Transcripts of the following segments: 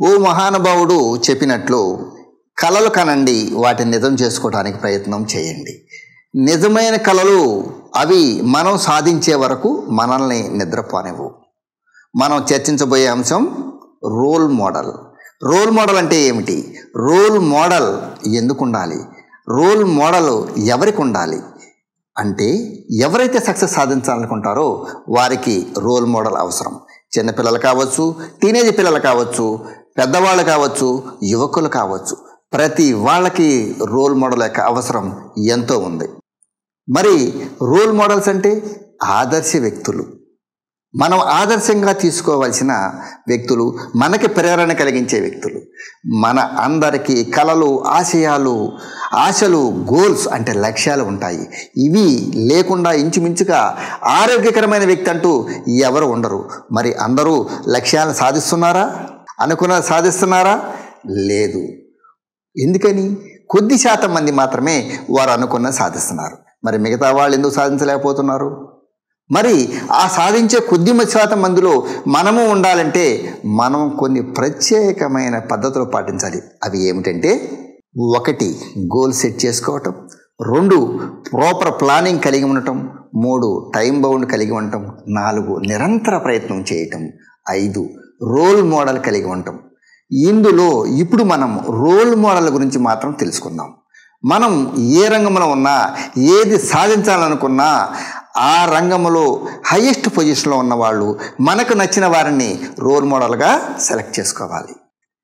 ఓ మహానుభావుడు చెప్పినట్లు కలలు కనండి వాటిని నిజం చేసుకోవడానికి ప్రయత్నం చేయండి నిజమైన కలలు అవి మనం సాధించే వరకు మనల్ని నిద్రపోనివ్వు మనం చర్చించబోయే అంశం రోల్ మోడల్ రోల్ మోడల్ అంటే ఏమిటి రోల్ మోడల్ ఎందుకు ఉండాలి రోల్ మోడల్ ఎవరికి ఉండాలి అంటే ఎవరైతే సక్సెస్ సాధించాలనుకుంటారో వారికి రోల్ మోడల్ అవసరం చిన్నపిల్లలు కావచ్చు టీనేజ్ పిల్లలు కావచ్చు పెద్దవాళ్ళు కావచ్చు యువకులు కావచ్చు ప్రతి వాళ్ళకి రోల్ మోడల్ యొక్క అవసరం ఎంతో ఉంది మరి రోల్ మోడల్స్ అంటే ఆదర్శ వ్యక్తులు మనం ఆదర్శంగా తీసుకోవాల్సిన వ్యక్తులు మనకి ప్రేరణ కలిగించే వ్యక్తులు మన అందరికీ కలలు ఆశయాలు ఆశలు గోల్స్ అంటే లక్ష్యాలు ఉంటాయి ఇవి లేకుండా ఇంచుమించుగా ఆరోగ్యకరమైన వ్యక్తి అంటూ ఎవరు ఉండరు మరి అందరూ లక్ష్యాలను సాధిస్తున్నారా అనుకున్నది సాధిస్తున్నారా లేదు ఎందుకని కొద్ది శాతం మంది మాత్రమే వారు అనుకున్నది సాధిస్తున్నారు మరి మిగతా వాళ్ళు ఎందుకు సాధించలేకపోతున్నారు మరి ఆ సాధించే కొద్ది శాతం మందిలో మనము ఉండాలంటే మనం కొన్ని ప్రత్యేకమైన పద్ధతులు పాటించాలి అవి ఏమిటంటే ఒకటి గోల్ సెట్ చేసుకోవటం రెండు ప్రాపర్ ప్లానింగ్ కలిగి ఉండటం మూడు టైం బౌండ్ కలిగి ఉండటం నాలుగు నిరంతర ప్రయత్నం చేయటం ఐదు రోల్ మోడల్ కలిగి ఉండటం ఇందులో ఇప్పుడు మనం రోల్ మోడల్ గురించి మాత్రం తెలుసుకుందాం మనం ఏ రంగంలో ఉన్నా ఏది సాధించాలనుకున్నా ఆ రంగంలో హయ్యెస్ట్ పొజిషన్లో ఉన్న వాళ్ళు మనకు నచ్చిన వారిని రోల్ మోడల్గా సెలెక్ట్ చేసుకోవాలి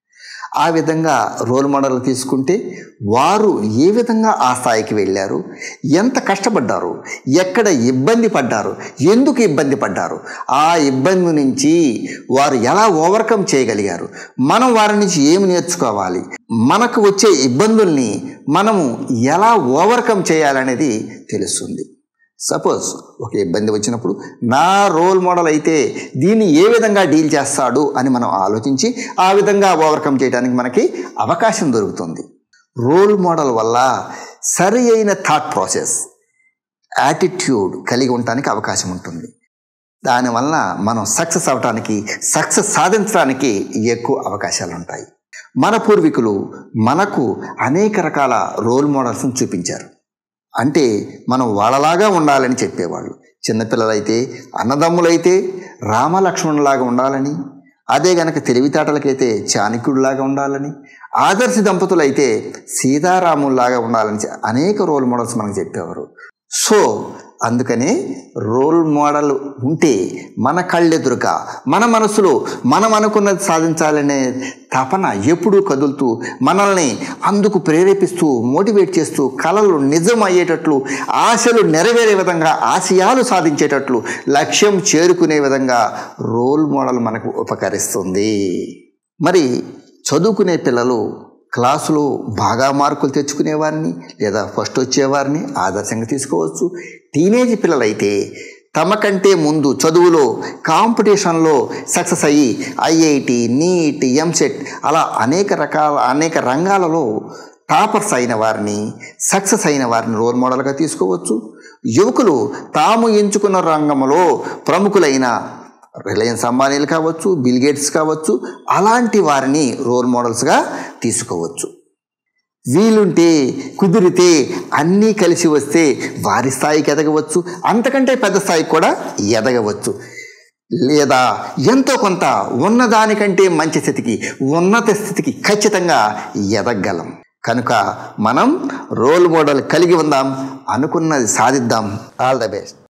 ఆ విధంగా రోల్ మోడల్ తీసుకుంటే వారు ఏ విధంగా ఆ స్థాయికి వెళ్ళారు ఎంత కష్టపడ్డారు ఎక్కడ ఇబ్బంది పడ్డారు ఎందుకు ఇబ్బంది పడ్డారు ఆ ఇబ్బంది నుంచి వారు ఎలా ఓవర్కమ్ చేయగలిగారు మనం వారి నుంచి ఏమి నేర్చుకోవాలి మనకు వచ్చే ఇబ్బందుల్ని మనము ఎలా ఓవర్కమ్ చేయాలనేది తెలుస్తుంది సపోజ్ ఒక ఇబ్బంది వచ్చినప్పుడు నా రోల్ మోడల్ అయితే దీన్ని ఏ విధంగా డీల్ చేస్తాడు అని మనం ఆలోచించి ఆ విధంగా ఓవర్కమ్ చేయడానికి మనకి అవకాశం దొరుకుతుంది రోల్ మోడల్ వల్ల సరి అయిన థాట్ ప్రాసెస్ యాటిట్యూడ్ కలిగి ఉండటానికి అవకాశం ఉంటుంది దానివల్ల మనం సక్సెస్ అవటానికి సక్సెస్ సాధించడానికి ఎక్కువ అవకాశాలు ఉంటాయి మన పూర్వీకులు మనకు అనేక రకాల రోల్ మోడల్స్ని చూపించారు అంటే మనం వాళ్ళలాగా ఉండాలని చెప్పేవాళ్ళు చిన్నపిల్లలైతే అన్నదమ్ములైతే రామలక్ష్మణులాగా ఉండాలని అదే గనక తెలివితేటలకైతే చాణక్యుడిలాగా ఉండాలని ఆదర్శ దంపతులైతే సీతారాముల్లాగా ఉండాలని చె- అనేక రోల్ మోడల్స్ మనకు చెప్పేవారు సో అందుకనే రోల్ మోడల్ ఉంటే మన కళ్ళెదురుగా మన మనసులో మనం అనుకున్నది సాధించాలనే తపన ఎప్పుడూ కదులుతూ మనల్ని అందుకు ప్రేరేపిస్తూ మోటివేట్ చేస్తూ కళలు నిజం అయ్యేటట్లు ఆశలు నెరవేరే విధంగా ఆశయాలు సాధించేటట్లు లక్ష్యం చేరుకునే విధంగా రోల్ మోడల్ మనకు ఉపకరిస్తుంది మరి చదువుకునే పిల్లలు క్లాసులో బాగా మార్కులు తెచ్చుకునేవారిని లేదా ఫస్ట్ వచ్చేవారిని ఆదర్శంగా తీసుకోవచ్చు టీనేజ్ పిల్లలైతే తమ కంటే ముందు చదువులో కాంపిటీషన్లో సక్సెస్ అయ్యి ఐఐటి నీట్ ఎంసెట్ అలా అనేక రకాల అనేక రంగాలలో టాపర్స్ అయిన వారిని సక్సెస్ అయిన వారిని రోల్ మోడల్గా తీసుకోవచ్చు యువకులు తాము ఎంచుకున్న రంగంలో ప్రముఖులైన రిలయన్స్ అంబానీలు కావచ్చు బిల్ గేట్స్ కావచ్చు అలాంటి వారిని రోల్ మోడల్స్గా తీసుకోవచ్చు వీలుంటే కుదిరితే అన్నీ కలిసి వస్తే వారి స్థాయికి ఎదగవచ్చు అంతకంటే పెద్ద స్థాయికి కూడా ఎదగవచ్చు లేదా ఎంతో కొంత ఉన్నదానికంటే మంచి స్థితికి ఉన్నత స్థితికి ఖచ్చితంగా ఎదగగలం కనుక మనం రోల్ మోడల్ కలిగి ఉందాం అనుకున్నది సాధిద్దాం ఆల్ ద బెస్ట్